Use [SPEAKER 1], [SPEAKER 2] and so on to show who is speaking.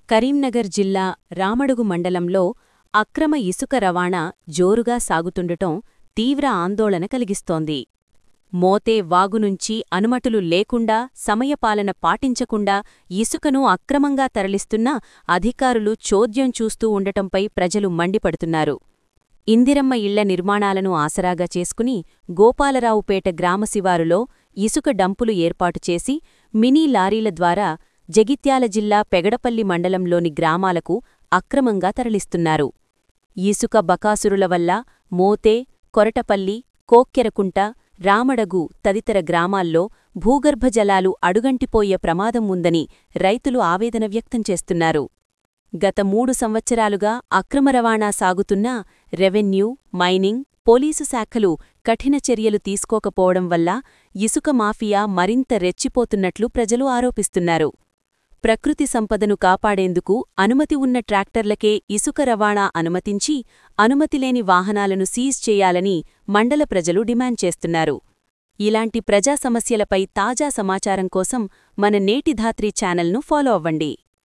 [SPEAKER 1] కరీంనగర్ జిల్లా రామడుగు మండలంలో అక్రమ ఇసుక రవాణా జోరుగా సాగుతుండటం తీవ్ర ఆందోళన కలిగిస్తోంది మోతే వాగునుంచి అనుమతులు లేకుండా సమయపాలన పాటించకుండా ఇసుకను అక్రమంగా తరలిస్తున్నా అధికారులు చోద్యం చూస్తూ ఉండటంపై ప్రజలు మండిపడుతున్నారు ఇందిరమ్మ ఇళ్ల నిర్మాణాలను ఆసరాగా చేసుకుని గోపాలరావుపేట గ్రామశివారులో ఇసుక డంపులు ఏర్పాటు చేసి మినీ లారీల ద్వారా జగిత్యాల జిల్లా పెగడపల్లి మండలంలోని గ్రామాలకు అక్రమంగా తరలిస్తున్నారు ఇసుక బకాసురుల వల్ల మోతే కొరటపల్లి కోక్కెరకుంట రామడగు తదితర గ్రామాల్లో భూగర్భ జలాలు అడుగంటిపోయే ప్రమాదం ఉందని రైతులు ఆవేదన వ్యక్తం చేస్తున్నారు గత మూడు సంవత్సరాలుగా అక్రమ రవాణా సాగుతున్నా రెవెన్యూ మైనింగ్ పోలీసు శాఖలు కఠిన చర్యలు తీసుకోకపోవడం వల్ల ఇసుక మాఫియా మరింత రెచ్చిపోతున్నట్లు ప్రజలు ఆరోపిస్తున్నారు ప్రకృతి సంపదను కాపాడేందుకు అనుమతి ఉన్న ట్రాక్టర్లకే ఇసుక రవాణా అనుమతించి అనుమతిలేని వాహనాలను సీజ్ చేయాలని మండల ప్రజలు డిమాండ్ చేస్తున్నారు ఇలాంటి ప్రజా సమస్యలపై తాజా సమాచారం కోసం మన నేటి ధాత్రి ఛానల్ను ఫాలో అవ్వండి